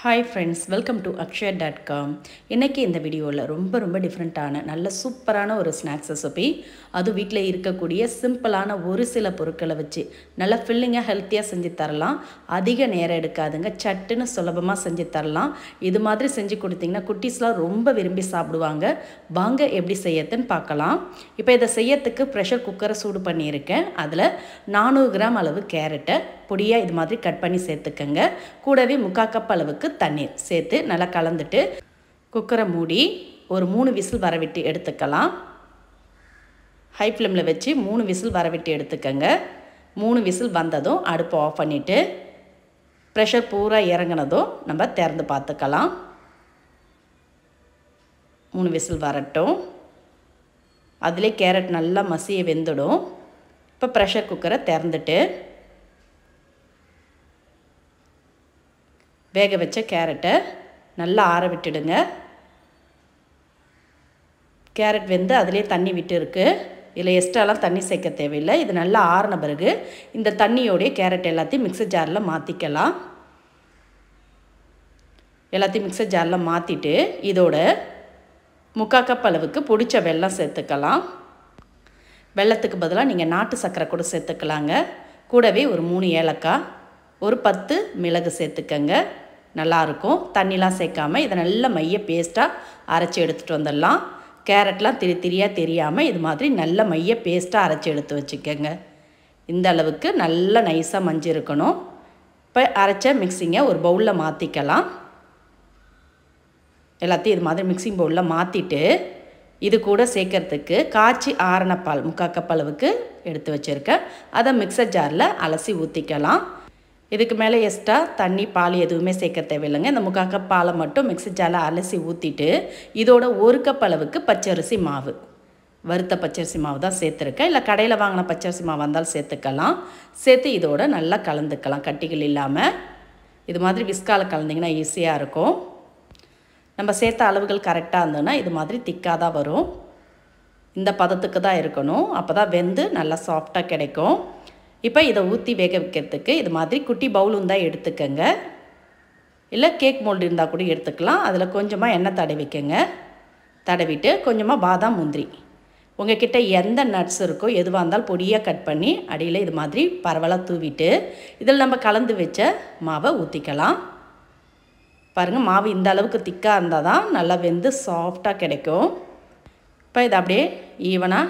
hi friends welcome to Akshaya dot com இன்றைக்கி இந்த வீடியோவில் ரொம்ப ரொம்ப டிஃப்ரெண்ட்டான நல்ல சூப்பரான ஒரு ஸ்நாக்ஸ் ரெசிபி அது வீட்டில் இருக்கக்கூடிய சிம்பிளான ஒரு சில பொருட்களை வச்சு நல்லா ஃபில்லிங்காக ஹெல்த்தியாக செஞ்சு தரலாம் அதிக நேரம் எடுக்காதுங்க சட்டுன்னு சுலபமாக செஞ்சு தரலாம் இது மாதிரி செஞ்சு கொடுத்தீங்கன்னா குட்டீஸ்லாம் ரொம்ப விரும்பி சாப்பிடுவாங்க வாங்க எப்படி செய்யறதுன்னு பார்க்கலாம் இப்போ இதை செய்யறதுக்கு ப்ரெஷர் குக்கரை சூடு பண்ணியிருக்கேன் அதில் நானூறு கிராம் அளவு கேரட்டை பொடியாக இது மாதிரி கட் பண்ணி சேர்த்துக்கங்க கூடவே முக்கால் கப் அளவுக்கு தண்ணீர் சேர்த்து நல்லா கலந்துட்டு குக்கரை மூடி ஒரு மூணு விசில் வரவிட்டு எடுத்துக்கலாம் ஹை ஃப்ளேமில் வச்சு மூணு விசில் வரவிட்டு எடுத்துக்கங்க மூணு விசில் வந்ததும் அடுப்பை ஆஃப் பண்ணிவிட்டு ப்ரெஷர் பூரா இறங்கினதும் நம்ம திறந்து பார்த்துக்கலாம் மூணு விசில் வரட்டும் அதிலே கேரட் நல்லா மசிய வெந்துடும் இப்போ ப்ரெஷர் குக்கரை திறந்துட்டு வேக வச்ச கேரட்டை நல்லா ஆற விட்டுடுங்க கேரட் வெந்து அதிலே தண்ணி விட்டு இருக்குது இதில் எக்ஸ்ட்ராலாம் தண்ணி சேர்க்க தேவையில்லை இது நல்லா ஆறின பிறகு இந்த தண்ணியோடைய கேரட் எல்லாத்தையும் மிக்சர் ஜாரில் மாற்றிக்கலாம் எல்லாத்தையும் மிக்சர் ஜாரில் மாற்றிட்டு இதோட முக்கால் கப் அளவுக்கு பிடிச்ச வெல்லம் சேர்த்துக்கலாம் வெள்ளத்துக்கு பதிலாக நீங்கள் நாட்டு சர்க்கரை கூட சேர்த்துக்கலாங்க கூடவே ஒரு மூணு ஏலக்காய் ஒரு பத்து மிளகு சேர்த்துக்கங்க நல்லாயிருக்கும் தண்ணிலாம் சேர்க்காமல் இதை நல்ல மைய பேஸ்ட்டாக அரைச்சி எடுத்துகிட்டு வந்துடலாம் கேரட்லாம் திரி திரியாக தெரியாமல் இது மாதிரி நல்ல மைய பேஸ்ட்டாக அரைச்சி எடுத்து வச்சுக்கோங்க இந்த அளவுக்கு நல்ல நைஸாக மஞ்சு இருக்கணும் இப்போ அரைச்ச மிக்சிங்கை ஒரு பவுலில் மாற்றிக்கலாம் எல்லாத்தையும் இது மாதிரி மிக்சிங் பவுலில் மாற்றிட்டு இது கூட சேர்க்கறதுக்கு காய்ச்சி ஆரண பால் முக்கால் கப் அளவுக்கு எடுத்து வச்சுருக்கேன் அதை மிக்சர் ஜாரில் அலசி ஊற்றிக்கலாம் இதுக்கு மேலே எக்ஸ்ட்ரா தண்ணி பால் எதுவுமே சேர்க்க தேவையில்லைங்க இந்த முக்கால் கப் பாலை மட்டும் மிக்ஸி ஜாரில் அலசி ஊற்றிட்டு இதோட ஒரு கப் அளவுக்கு பச்சரிசி மாவு வறுத்த பச்சரிசி மாவு தான் சேர்த்துருக்கேன் இல்லை கடையில் வாங்கின பச்சரிசி மாவு வந்தாலும் சேர்த்துக்கலாம் சேர்த்து இதோட நல்லா கலந்துக்கலாம் கட்டிகள் இல்லாமல் இது மாதிரி விஸ்கால கலந்திங்கன்னா ஈஸியாக இருக்கும் நம்ம சேர்த்த அளவுகள் கரெக்டாக இருந்ததுன்னா இது மாதிரி திக்காக தான் வரும் இந்த பதத்துக்கு தான் இருக்கணும் அப்போ தான் வெந்து நல்லா சாஃப்டாக கிடைக்கும் இப்போ இதை ஊற்றி வேக வைக்கிறதுக்கு இது மாதிரி குட்டி பவுல் இருந்தால் எடுத்துக்கங்க இல்லை கேக் மோல்டு இருந்தால் கூட எடுத்துக்கலாம் அதில் கொஞ்சமாக எண்ணெய் தடவிக்கங்க தடவிட்டு கொஞ்சமாக பாதாம் முந்திரி உங்ககிட்ட எந்த நட்ஸ் இருக்கோ எதுவாக இருந்தாலும் பொடியாக கட் பண்ணி அடியில் இது மாதிரி பரவலாக தூவிட்டு இதில் நம்ம கலந்து வச்ச மாவை ஊற்றிக்கலாம் பாருங்கள் மாவு இந்த அளவுக்கு திக்காக இருந்தால் தான் நல்லா வெந்து சாஃப்டாக கிடைக்கும் இப்போ இதை அப்படியே ஈவனாக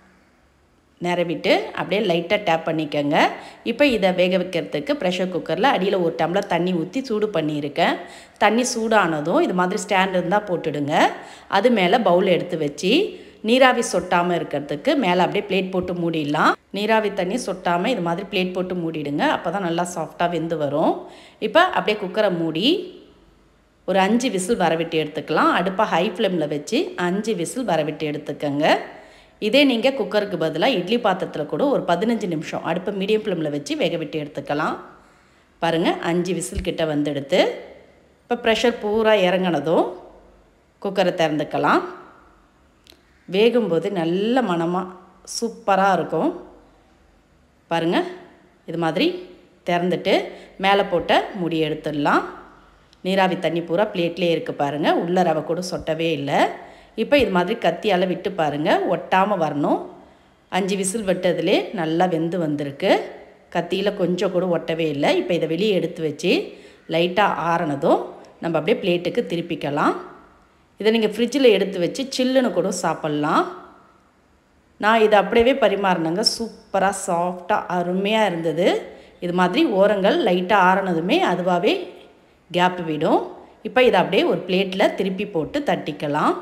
நிரவிட்டு அப்படியே லைட்டாக டேப் பண்ணிக்கோங்க இப்போ இதை வேக வைக்கிறதுக்கு ப்ரெஷர் குக்கரில் அடியில் ஒரு டம்ளர் தண்ணி ஊற்றி சூடு பண்ணியிருக்கேன் தண்ணி சூடானதும் இது மாதிரி ஸ்டாண்ட் இருந்தால் போட்டுடுங்க அது மேலே பவுல் எடுத்து வச்சு நீராவி சொட்டாமல் இருக்கிறதுக்கு மேலே அப்படியே பிளேட் போட்டு மூடிடலாம் நீராவி தண்ணி சொட்டாமல் இது மாதிரி பிளேட் போட்டு மூடிடுங்க அப்போ தான் நல்லா சாஃப்டாக வெந்து வரும் இப்போ அப்படியே குக்கரை மூடி ஒரு அஞ்சு விசில் வரவிட்டு எடுத்துக்கலாம் அடுப்பை ஹை ஃப்ளேமில் வச்சு அஞ்சு விசில் வரவிட்டு எடுத்துக்கோங்க இதே நீங்கள் குக்கருக்கு பதிலாக இட்லி பாத்திரத்தில் கூட ஒரு பதினஞ்சு நிமிஷம் அடுப்பை மீடியம் ஃப்ளேமில் வச்சு வேக விட்டு எடுத்துக்கலாம் பாருங்கள் அஞ்சு விசில் கிட்ட வந்துடுத்து இப்போ ப்ரெஷர் பூரா இறங்கினதும் குக்கரை திறந்துக்கலாம் வேகும்போது நல்ல மணமாக சூப்பராக இருக்கும் பாருங்கள் இது மாதிரி திறந்துட்டு மேலே போட்ட முடி எடுத்துடலாம் நீராவி தண்ணி பூரா பிளேட்லேயே இருக்குது பாருங்கள் உள்ள ரவை கூட சொட்டவே இல்லை இப்போ இது மாதிரி கத்தியால் விட்டு பாருங்கள் ஒட்டாமல் வரணும் அஞ்சு விசில் விட்டதுலே நல்லா வெந்து வந்திருக்கு கத்தியில் கொஞ்சம் கூட ஒட்டவே இல்லை இப்போ இதை வெளியே எடுத்து வச்சு லைட்டாக ஆறினதும் நம்ம அப்படியே பிளேட்டுக்கு திருப்பிக்கலாம் இதை நீங்கள் ஃப்ரிட்ஜில் எடுத்து வச்சு சில்லுன்னு கூட சாப்பிட்லாம் நான் இதை அப்படியே பரிமாறினங்க சூப்பராக சாஃப்டாக அருமையாக இருந்தது இது மாதிரி ஓரங்கள் லைட்டாக ஆறினதுமே அதுவாகவே கேப் விடும் இப்போ இதை அப்படியே ஒரு பிளேட்டில் திருப்பி போட்டு தட்டிக்கலாம்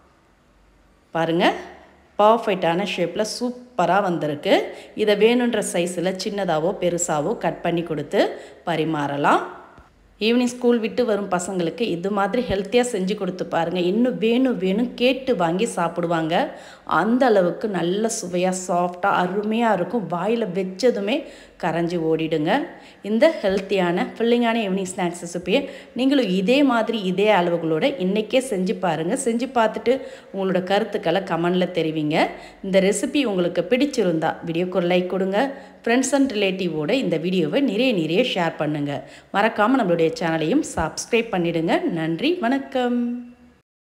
பாருங்கள் பர்ஃபெக்டான ஷேப்பில் சூப்பராக வந்திருக்கு இதை வேணுன்ற சைஸில் சின்னதாகவோ பெருசாகவோ கட் பண்ணி கொடுத்து பரிமாறலாம் ஈவினிங் ஸ்கூல் விட்டு வரும் பசங்களுக்கு இது மாதிரி ஹெல்த்தியாக செஞ்சு கொடுத்து பாருங்கள் இன்னும் வேணும் வேணும் கேட்டு வாங்கி சாப்பிடுவாங்க அந்த அளவுக்கு நல்ல சுவையாக சாஃப்டாக அருமையாக இருக்கும் வாயில் வச்சதுமே கரைஞ்சி ஓடிடுங்க இந்த ஹெல்த்தியான ஃபில்லிங்கான ஈவினிங் ஸ்நாக்ஸ் ரெசிப்பியை நீங்களும் இதே மாதிரி இதே அளவுகளோட இன்றைக்கே செஞ்சு பாருங்கள் செஞ்சு பார்த்துட்டு உங்களோட கருத்துக்களை கமெண்டில் தெரிவிங்க இந்த ரெசிபி உங்களுக்கு பிடிச்சிருந்தா வீடியோக்கு ஒரு லைக் கொடுங்க ஃப்ரெண்ட்ஸ் அண்ட் ரிலேட்டிவோட இந்த வீடியோவை நிறைய நிறைய ஷேர் பண்ணுங்கள் மறக்காமல் நம்மளுடைய சேனலையும் சப்ஸ்கிரைப் பண்ணிடுங்க நன்றி வணக்கம்